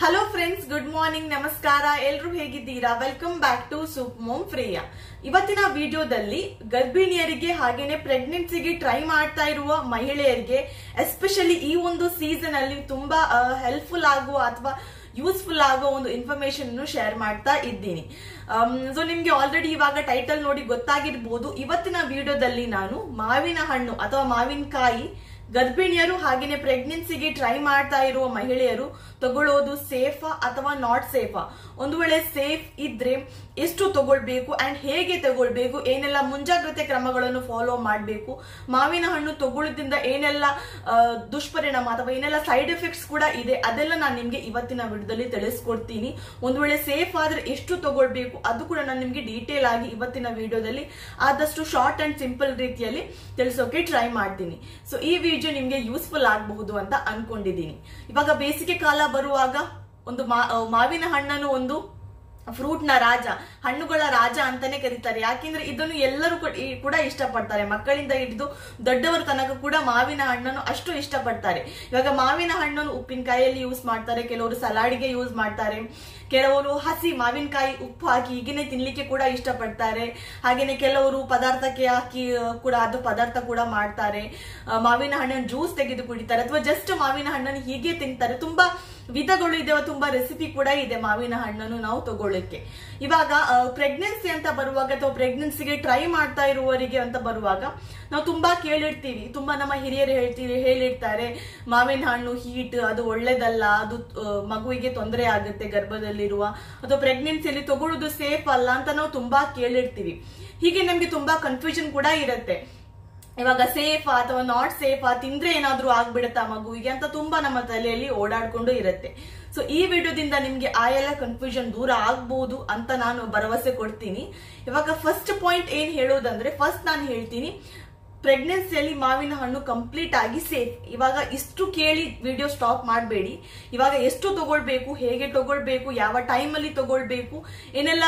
hello friends good morning ನಮಸ್ಕಾರ ಎಲ್ರು ಹೇಗಿದ್ದೀರಾ ವೆಲ್ಕಮ್ ಬ್ಯಾಕ್ ಟು ಸೂಪ್ ಮೋಮ್ ಫ್ರೀಯಾ ಇವತ್ತಿನ ವಿಡಿಯೋದಲ್ಲಿ ಗರ್ಭಿಣಿಯರಿಗೆ ಹಾಗೇನೆ ಪ್ರೆಗ್ನೆನ್ಸಿಗೆ ಟ್ರೈ ಮಾಡ್ತಾ ಇರುವ ಮಹಿಳೆಯರಿಗೆ ಎಸ್ಪೆಷಲಿ ಈ ಒಂದು ಸೀಸನ್ ಅಲ್ಲಿ ತುಂಬಾ ಹೆಲ್ಪ್ಫುಲ್ ಆಗುವ ಅಥವಾ ಯೂಸ್ಫುಲ್ ಆಗೋ ಒಂದು ಇನ್ಫಾರ್ಮೇಶನ್ ಶೇರ್ ಮಾಡ್ತಾ ಇದ್ದೀನಿ ಸೊ ನಿಮ್ಗೆ ಆಲ್ರೆಡಿ ಇವಾಗ ಟೈಟಲ್ ನೋಡಿ ಗೊತ್ತಾಗಿರ್ಬೋದು ಇವತ್ತಿನ ವಿಡಿಯೋದಲ್ಲಿ ನಾನು ಮಾವಿನ ಹಣ್ಣು ಅಥವಾ ಮಾವಿನಕಾಯಿ ಗರ್ಭಿಣಿಯರು ಹಾಗೇನೆ ಪ್ರೆಗ್ನೆನ್ಸಿಗೆ ಟ್ರೈ ಮಾಡ್ತಾ ಇರುವ ಮಹಿಳೆಯರು ತಗೊಳ್ಳೋದು ಸೇಫಾ ಅಥವಾ ನಾಟ್ ಸೇಫಾ ಒಂದು ವೇಳೆ ಸೇಫ್ ಇದ್ರೆ ಎಷ್ಟು ತಗೊಳ್ಬೇಕು ಅಂಡ್ ಹೇಗೆ ತಗೊಳ್ಬೇಕು ಏನೆಲ್ಲ ಮುಂಜಾಗ್ರತೆ ಕ್ರಮಗಳನ್ನು ಫಾಲೋ ಮಾಡಬೇಕು ಮಾವಿನ ಹಣ್ಣು ತಗೊಳ್ಳೋದ್ರಿಂದ ಏನೆಲ್ಲ ಆ, ದುಷ್ಪರಿಣಾಮ ಅಥವಾ ಏನೆಲ್ಲ ಸೈಡ್ ಎಫೆಕ್ಟ್ಸ್ ಕೂಡ ಇದೆ ಅದೆಲ್ಲ ನಾನು ನಿಮ್ಗೆ ಇವತ್ತಿನ ವಿಡಿಯೋದಲ್ಲಿ ತಿಳಿಸ್ಕೊಡ್ತೀನಿ ಒಂದು ವೇಳೆ ಸೇಫ್ ಆದ್ರೆ ಎಷ್ಟು ತಗೊಳ್ಬೇಕು ಅದು ಕೂಡ ನಾನು ನಿಮ್ಗೆ ಡೀಟೇಲ್ ಆಗಿ ಇವತ್ತಿನ ವಿಡಿಯೋದಲ್ಲಿ ಆದಷ್ಟು ಶಾರ್ಟ್ ಅಂಡ್ ಸಿಂಪಲ್ ರೀತಿಯಲ್ಲಿ ತಿಳಿಸೋಕೆ ಟ್ರೈ ಮಾಡ್ತೀನಿ ಸೊ ಈ ವಿಡಿಯೋ ನಿಮ್ಗೆ ಯೂಸ್ಫುಲ್ ಆಗಬಹುದು ಅಂತ ಅನ್ಕೊಂಡಿದ್ದೀನಿ ಇವಾಗ ಬೇಸಿಗೆ ಕಾಲ ಬರುವಾಗ ಒಂದು ಮಾ- ಆ, ಮಾವಿನ ಹಣ್ಣನ್ನು ಒಂದು ಫ್ರೂಟ್ ನ ರಾಜ ಹಣ್ಣುಗಳ ರಾಜ ಅಂತಾನೆ ಕರೀತಾರೆ ಯಾಕೆಂದ್ರೆ ಇದನ್ನು ಎಲ್ಲರೂ ಕೂಡ- ಈ- ಕೂಡ ಇಷ್ಟಪಡ್ತಾರೆ ಮಕ್ಕಳಿಂದ ಹಿಡಿದು ದೊಡ್ಡವರ ತನಕ ಕೂಡ ಮಾವಿನ ಹಣ್ಣನ್ನು ಅಷ್ಟು ಇಷ್ಟಪಡ್ತಾರೆ ಇವಾಗ ಮಾವಿನ ಹಣ್ಣನ್ನು ಉಪ್ಪಿನಕಾಯಿಯಲ್ಲಿ ಯೂಸ್ ಮಾಡ್ತಾರೆ ಕೆಲವರು ಸಲಾಡಿಗೆ ಯೂಸ್ ಮಾಡ್ತಾರೆ ಕೆಲವರು ಹಸಿ ಮಾವಿನಕಾಯಿ ಉಪ್ಪು ಹಾಕಿ ಹೀಗೇನೆ ತಿನ್ಲಿಕ್ಕೆ ಕೂಡ ಇಷ್ಟಪಡ್ತಾರೆ ಹಾಗೇನೆ ಕೆಲವರು ಪದಾರ್ಥಕ್ಕೆ ಹಾಕಿ ಆ, ಕೂಡ ಅದು ಪದಾರ್ಥ ಕೂಡ ಮಾಡ್ತಾರೆ ಆ, ಮಾವಿನ ಹಣ್ಣನ್ನು ಜ್ಯೂಸ್ ತೆಗೆದು ಕುಡಿತಾರೆ ಅಥವಾ ಜಸ್ಟ್ ಮಾವಿನ ಹಣ್ಣನ್ನು ಹೀಗೆ ತಿಂತಾರೆ ತುಂಬಾ ವಿಧಗಳು ಇದೆ ತುಂಬಾ ರೆಸಿಪಿ ಕೂಡ ಇದೆ ಮಾವಿನ ಹಣ್ಣನ್ನು ನಾವು ತಗೊಳ್ಳಿಕ್ಕೆ ಇವಾಗ ಪ್ರೆಗ್ನೆನ್ಸಿ ಅಂತ ಬರುವಾಗ ಅಥವಾ ಪ್ರೆಗ್ನೆನ್ಸಿಗೆ ಟ್ರೈ ಮಾಡ್ತಾ ಇರುವವರಿಗೆ ಅಂತ ಬರುವಾಗ ನಾವು ತುಂಬಾ ಕೇಳಿರ್ತೀವಿ ತುಂಬಾ ನಮ್ಮ ಹಿರಿಯರು ಹೇಳ್ತೀವಿ ಹೇಳಿರ್ತಾರೆ ಮಾವಿನ ಹಣ್ಣು ಹೀಟ್ ಅದು ಒಳ್ಳೇದಲ್ಲ ಅದು ಆ, ಮಗುವಿಗೆ ತೊಂದರೆ ಆಗುತ್ತೆ ಗರ್ಭದಲ್ಲಿರುವ ಅಥವಾ ಪ್ರೆಗ್ನೆನ್ಸಿಯಲ್ಲಿ ತಗೊಳ್ಳೋದು ಸೇಫ್ ಅಲ್ಲ ಅಂತ ನಾವು ತುಂಬಾ ಕೇಳಿರ್ತೀವಿ ಹೀಗೆ ನಮ್ಗೆ ತುಂಬಾ ಕನ್ಫ್ಯೂಷನ್ ಕೂಡ ಇರುತ್ತೆ ಇವಾಗ ಸೇಫ್ ಅಥವಾ ನಾಟ್ ಸೇಫ್ ತಿಂದ್ರೆ ಏನಾದ್ರೂ ಆಗ್ಬಿಡುತ್ತಾ ಮಗುವಿಗೆ ಅಂತ ತುಂಬಾ ನಮ್ಮ ತಲೆಯಲ್ಲಿ ಓಡಾಡ್ಕೊಂಡು ಇರುತ್ತೆ ಸೊ ಈ ವಿಡಿಯೋದಿಂದ ನಿಮ್ಗೆ ಆ ಎಲ್ಲ ಕನ್ಫ್ಯೂಷನ್ ದೂರ ಆಗ್ಬಹುದು ಅಂತ ನಾನು ಭರವಸೆ ಕೊಡ್ತೀನಿ ಇವಾಗ ಫಸ್ಟ್ ಪಾಯಿಂಟ್ ಏನ್ ಹೇಳೋದಂದ್ರೆ ಫಸ್ಟ್ ನಾನು ಹೇಳ್ತೀನಿ ಪ್ರೆಗ್ನೆನ್ಸಿಯಲ್ಲಿ ಮಾವಿನ ಹಣ್ಣು ಕಂಪ್ಲೀಟ್ ಆಗಿ ಸೇಫ್ ಇವಾಗ ಇಷ್ಟು ಕೇಳಿ ವಿಡಿಯೋ ಸ್ಟಾಪ್ ಮಾಡಬೇಡಿ ಇವಾಗ ಎಷ್ಟು ತಗೊಳ್ಬೇಕು ಹೇಗೆ ತಗೊಳ್ಬೇಕು ಯಾವ ಟೈಮಲ್ಲಿ ತಗೊಳ್ಬೇಕು ಏನೆಲ್ಲ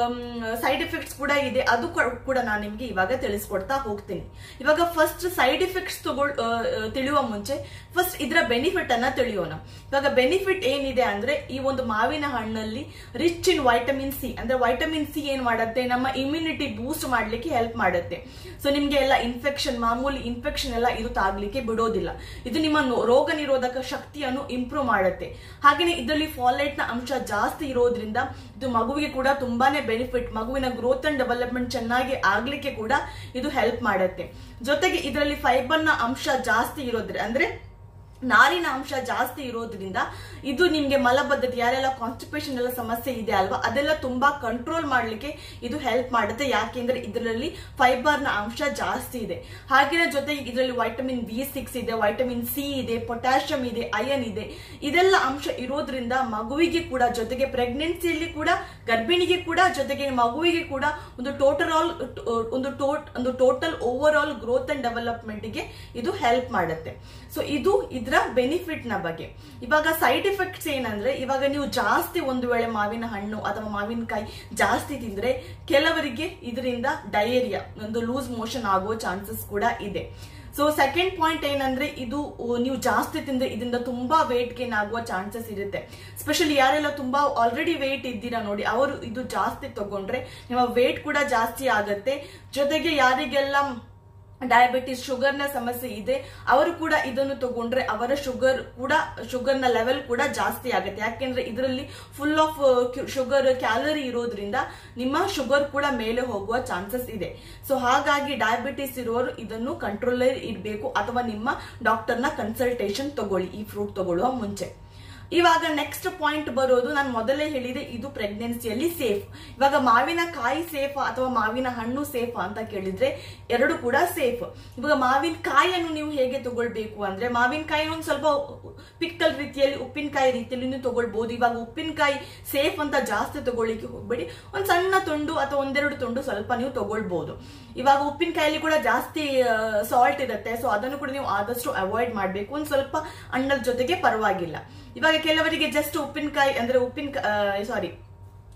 ಸೈಡ್ ಎಫೆಕ್ಟ್ಸ್ ಕೂಡ ಇದೆ ಅದು ಕೂಡ- ಕೂಡ ನಾನು ನಿಮ್ಗೆ ಇವಾಗ ತಿಳಿಸ್ಕೊಡ್ತಾ ಹೋಗ್ತೀನಿ ಇವಾಗ ಫಸ್ಟ್ ಸೈಡ್ ಎಫೆಕ್ಟ್ಸ್ ತಗೊಳ್ ಆ, ಆ, ತಿಳಿಯುವ ಮುಂಚೆ ಫಸ್ಟ್ ಇದರ ಬೆನಿಫಿಟ್ ಅನ್ನ ತಿಳಿಯೋಣ ಇವಾಗ ಬೆನಿಫಿಟ್ ಏನಿದೆ ಅಂದ್ರೆ ಈ ಒಂದು ಮಾವಿನ ಹಣ್ಣಲ್ಲಿ ರಿಚ್ ಇನ್ ವೈಟಮಿನ್ ಸಿ ಅಂದ್ರೆ ವೈಟಮಿನ್ ಸಿ ಏನ್ ಮಾಡುತ್ತೆ ನಮ್ಮ ಇಮ್ಯುನಿಟಿ ಬೂಸ್ಟ್ ಮಾಡ್ಲಿಕ್ಕೆ ಹೆಲ್ಪ್ ಮಾಡುತ್ತೆ ಸೊ ನಿಮ್ಗೆ ಎಲ್ಲ ಇನ್ಫೆಕ್ಷನ್ ಮಾಮೂಲಿ ಇನ್ಫೆಕ್ಷನ್ ಎಲ್ಲ ಇದು ತಾಗ್ಲಿಕ್ಕೆ ಬಿಡೋದಿಲ್ಲ ಇದು ನಿಮ್ಮ ನೊ- ರೋಗ ನಿರೋಧಕ ಶಕ್ತಿಯನ್ನು ಇಂಪ್ರೂವ್ ಮಾಡುತ್ತೆ ಹಾಗೇನೆ ಇದರಲ್ಲಿ ಫಾಲೇಟ್ ನ ಅಂಶ ಜಾಸ್ತಿ ಇರೋದ್ರಿಂದ ಇದು ಮಗುವಿಗೆ ಕೂಡ ತುಂಬಾನೇ ಬೆನಿಫಿಟ್ ಮಗುವಿನ ಗ್ರೋತ್ ಅಂಡ್ ಡೆವಲಪ್ಮೆಂಟ್ ಚೆನ್ನಾಗಿ ಆಗ್ಲಿಕ್ಕೆ ಕೂಡ ಇದು ಹೆಲ್ಪ್ ಮಾಡುತ್ತೆ ಜೊತೆಗೆ ಇದರಲ್ಲಿ ಫೈಬರ್ ನ ಅಂಶ ಜಾಸ್ತಿ ಇರೋದ್ರೆ ಅಂದ್ರೆ ನಾರಿನ ಅಂಶ ಜಾಸ್ತಿ ಇರೋದ್ರಿಂದ ಇದು ನಿಮ್ಗೆ ಮಲಬದ್ಧತೆ ಯಾರೆಲ್ಲ ಕಾನ್ಸ್ಟಿಪೇಷನ್ ಎಲ್ಲ ಸಮಸ್ಯೆ ಇದೆ ಅಲ್ವಾ ಅದೆಲ್ಲ ತುಂಬಾ ಕಂಟ್ರೋಲ್ ಮಾಡ್ಲಿಕ್ಕೆ ಇದು ಹೆಲ್ಪ್ ಮಾಡುತ್ತೆ ಯಾಕೆಂದ್ರೆ ಇದರಲ್ಲಿ ಫೈಬರ್ ನ ಅಂಶ ಜಾಸ್ತಿ ಇದೆ ಹಾಗೆಯೇ ಜೊತೆಗೆ ಇದರಲ್ಲಿ ವೈಟಮಿನ್ ಬಿ ಸಿಕ್ಸ್ ಇದೆ ವೈಟಮಿನ್ ಸಿ ಇದೆ ಪೊಟ್ಯಾಷಿಯಂ ಇದೆ ಅಯನ್ ಇದೆ ಇದೆಲ್ಲ ಅಂಶ ಇರೋದ್ರಿಂದ ಮಗುವಿಗೆ ಕೂಡ ಜೊತೆಗೆ ಪ್ರೆಗ್ನೆನ್ಸಿಯಲ್ಲಿ ಕೂಡ ಗರ್ಭಿಣಿಗೆ ಕೂಡ ಜೊತೆಗೆ ಮಗುವಿಗೆ ಕೂಡ ಒಂದು ಟೋಟಲ್ ಆಲ್ ಒಂದು ಟೋಟ್ ಒಂದು total overall growth and development ಗೆ ಇದು ಹೆಲ್ಪ್ ಮಾಡುತ್ತೆ ಸೊ ಇದು ಇದರ ಬೆನಿಫಿಟ್ ನ ಬಗ್ಗೆ ಇವಾಗ ಸೈಡ್ ಎಫೆಕ್ಟ್ಸ್ ಏನಂದ್ರೆ ಇವಾಗ ನೀವು ಜಾಸ್ತಿ ಒಂದು ವೇಳೆ ಮಾವಿನ ಹಣ್ಣು ಅಥವಾ ಮಾವಿನಕಾಯಿ ಜಾಸ್ತಿ ತಿಂದ್ರೆ ಕೆಲವರಿಗೆ ಇದರಿಂದ ಡಯೇರಿಯಾ ಒಂದು ಲೂಸ್ ಮೋಷನ್ ಆಗೋ ಚಾನ್ಸಸ್ ಕೂಡ ಇದೆ ಸೊ ಸೆಕೆಂಡ್ ಪಾಯಿಂಟ್ ಏನಂದ್ರೆ ಇದು ಉ, ನೀವು ಜಾಸ್ತಿ ತಿಂದ್ರೆ ಇದರಿಂದ ತುಂಬಾ ವೇಟ್ ಗೇನ್ ಆಗುವ ಚಾನ್ಸಸ್ ಇರುತ್ತೆ ಸ್ಪೆಷಲಿ ಯಾರೆಲ್ಲ ತುಂಬಾ ಆಲ್ರೆಡಿ ವೇಟ್ ಇದ್ದೀರಾ ನೋಡಿ ಅವರು ಇದು ಜಾಸ್ತಿ ತಗೊಂಡ್ರೆ ನಿಮ್ಮ ವೇಟ್ ಕೂಡ ಜಾಸ್ತಿ ಆಗತ್ತೆ ಜೊತೆಗೆ ಯಾರಿಗೆಲ್ಲ ಡಯಾಬಿಟಿಸ್ ಶುಗರ್ ನ ಸಮಸ್ಯೆ ಇದೆ ಅವರು ಕೂಡ ಇದನ್ನು ತಗೊಂಡ್ರೆ ಅವರ ಶುಗರ್ ಕೂಡ ಶುಗರ್ ನ ಲೆವೆಲ್ ಕೂಡ ಜಾಸ್ತಿ ಆಗುತ್ತೆ ಯಾಕೆಂದ್ರೆ ಇದರಲ್ಲಿ ಫುಲ್ ಆಫ್ ಶುಗರ್ ಕ್ಯಾಲರಿ ಇರೋದ್ರಿಂದ ನಿಮ್ಮ ಶುಗರ್ ಕೂಡ ಮೇಲೆ ಹೋಗುವ ಚಾನ್ಸಸ್ ಇದೆ ಸೊ ಹಾಗಾಗಿ ಡಯಾಬಿಟಿಸ್ ಇರೋರು ಇದನ್ನು ಕಂಟ್ರೋಲ್ ಇಡಬೇಕು ಅಥವಾ ನಿಮ್ಮ ಡಾಕ್ಟರ್ನ ಕನ್ಸಲ್ಟೇಷನ್ ತಗೊಳ್ಳಿ ಈ ಫ್ರೂಟ್ ತಗೊಳ್ಳುವ ಮುಂಚೆ ಇವಾಗ ನೆಕ್ಸ್ಟ್ ಪಾಯಿಂಟ್ ಬರೋದು ನಾನು ಮೊದಲೇ ಹೇಳಿದೆ ಇದು ಪ್ರೆಗ್ನೆನ್ಸಿಯಲ್ಲಿ ಸೇಫ್ ಇವಾಗ ಮಾವಿನ ಕಾಯಿ ಸೇಫ್ ಅಥವಾ ಮಾವಿನ ಹಣ್ಣು ಸೇಫ್ ಅಂತ ಕೇಳಿದ್ರೆ ಎರಡು ಕೂಡ ಸೇಫ್ ಇವಾಗ ಮಾವಿನ ಕಾಯಿಯನ್ನು ನೀವು ಹೇಗೆ ತಗೊಳ್ಬೇಕು ಅಂದ್ರೆ ಮಾವಿನಕಾಯಿ ಒಂದು ಸ್ವಲ್ಪ ಪಿಕ್ಕಲ್ ರೀತಿಯಲ್ಲಿ ಉಪ್ಪಿನಕಾಯಿ ರೀತಿಯಲ್ಲಿ ನೀವು ತಗೊಳ್ಬಹುದು ಇವಾಗ ಉಪ್ಪಿನಕಾಯಿ ಸೇಫ್ ಅಂತ ಜಾಸ್ತಿ ತಗೊಳ್ಳಿಕ್ಕೆ ಹೋಗ್ಬೇಡಿ ಒಂದ್ ಸಣ್ಣ ತುಂಡು ಅಥವಾ ಒಂದೆರಡು ತುಂಡು ಸ್ವಲ್ಪ ನೀವು ತಗೊಳ್ಬಹುದು ಇವಾಗ ಉಪ್ಪಿನಕಾಯಲ್ಲಿ ಕೂಡ ಜಾಸ್ತಿ ಸಾಲ್ಟ್ ಇರುತ್ತೆ ಸೊ ಅದನ್ನು ಕೂಡ ನೀವು ಆದಷ್ಟು ಅವಾಯ್ಡ್ ಮಾಡಬೇಕು ಒಂದ್ ಸ್ವಲ್ಪ ಅನ್ನದ ಜೊತೆಗೆ ಪರವಾಗಿಲ್ಲ ಇವಾಗ ಕೆಲವರಿಗೆ ಜಸ್ಟ್ ಉಪ್ಪಿನಕಾಯಿ ಅಂದ್ರೆ ಉಪ್ಪಿನ ಸಾರಿ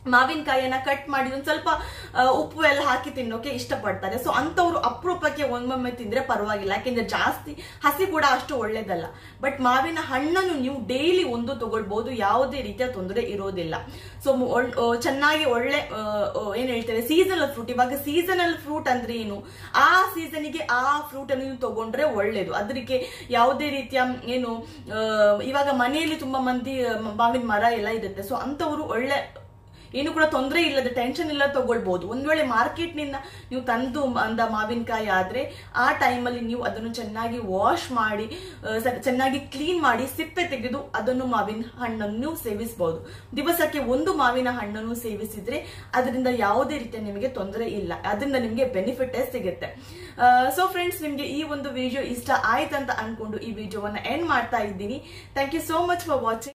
ಮಾವಿನಕಾಯಿಯನ್ನ ಕಟ್ ಮಾಡಿ ಒಂದ್ ಸ್ವಲ್ಪ ಆ, ಉಪ್ಪು ಎಲ್ಲ ಹಾಕಿ ತಿನ್ನೋಕೆ ಇಷ್ಟಪಡ್ತಾರೆ ಸೊ ಅಂತವ್ರು ಅಪರೂಪಕ್ಕೆ ಒಮ್ಮೊಮ್ಮೆ ತಿಂದ್ರೆ ಪರವಾಗಿಲ್ಲ ಯಾಕೆಂದ್ರೆ ಜಾಸ್ತಿ ಹಸಿ ಕೂಡ ಅಷ್ಟು ಒಳ್ಳೇದಲ್ಲ ಬಟ್ ಮಾವಿನ ಹಣ್ಣನ್ನು ನೀವು ಡೈಲಿ ಒಂದು ತಗೊಳ್ಬಹುದು ಯಾವುದೇ ರೀತಿಯ ತೊಂದರೆ ಇರೋದಿಲ್ಲ ಸೊ ಚೆನ್ನಾಗಿ ಒಳ್ಳೆ ಆ, ಆ, ಏನ್ ಹೇಳ್ತೇವೆ ಸೀಸನಲ್ ಫ್ರೂಟ್ ಇವಾಗ ಸೀಸನಲ್ ಫ್ರೂಟ್ ಅಂದ್ರೆ ಏನು ಆ ಸೀಸನ್ಗೆ ಆ ಫ್ರೂಟ್ ಅನ್ನು ನೀವು ತಗೊಂಡ್ರೆ ಒಳ್ಳೇದು ಅದಕ್ಕೆ ಯಾವುದೇ ರೀತಿಯ ಏನು ಆ, ಇವಾಗ ಮನೆಯಲ್ಲಿ ತುಂಬಾ ಮಂದಿ ಆ, ಮಾವಿನ ಮರ ಎಲ್ಲ ಇರುತ್ತೆ ಸೊ ಅಂತವರು ಒಳ್ಳೆ ಏನು ಕೂಡ ತೊಂದರೆ ಇಲ್ಲದ ಟೆನ್ಷನ್ ಇಲ್ಲ ತಗೊಳ್ಬಹುದು ಒಂದ್ ವೇಳೆ ಮಾರ್ಕೆಟ್ ನಿಂದ ನೀವು ತಂದು ಅಂದ ಮಾವಿನಕಾಯಿ ಆದ್ರೆ ಆ ಟೈಮಲ್ಲಿ ನೀವು ಅದನ್ನು ಚೆನ್ನಾಗಿ ವಾಶ್ ಮಾಡಿ ಆ, ಸ- ಚೆನ್ನಾಗಿ ಕ್ಲೀನ್ ಮಾಡಿ ಸಿಪ್ಪೆ ತೆಗೆದು ಅದನ್ನು ಮಾವಿನ ಹಣ್ಣನ್ನು ನೀವು ಸೇವಿಸಬಹುದು ದಿವಸಕ್ಕೆ ಒಂದು ಮಾವಿನ ಹಣ್ಣನ್ನು ಸೇವಿಸಿದ್ರೆ ಅದರಿಂದ ಯಾವುದೇ ರೀತಿಯ ನಿಮಗೆ ತೊಂದರೆ ಇಲ್ಲ ಅದರಿಂದ ನಿಮಗೆ ಬೆನಿಫಿಟ್ ಸಿಗುತ್ತೆ ಸೊ ಫ್ರೆಂಡ್ಸ್ ನಿಮ್ಗೆ ಈ ಒಂದು ವಿಡಿಯೋ ಇಷ್ಟ ಆಯ್ತಂತ ಅನ್ಕೊಂಡು ಈ ವಿಡಿಯೋವನ್ನ ಎಂಡ್ ಮಾಡ್ತಾ ಇದ್ದೀನಿ thank you so much for watching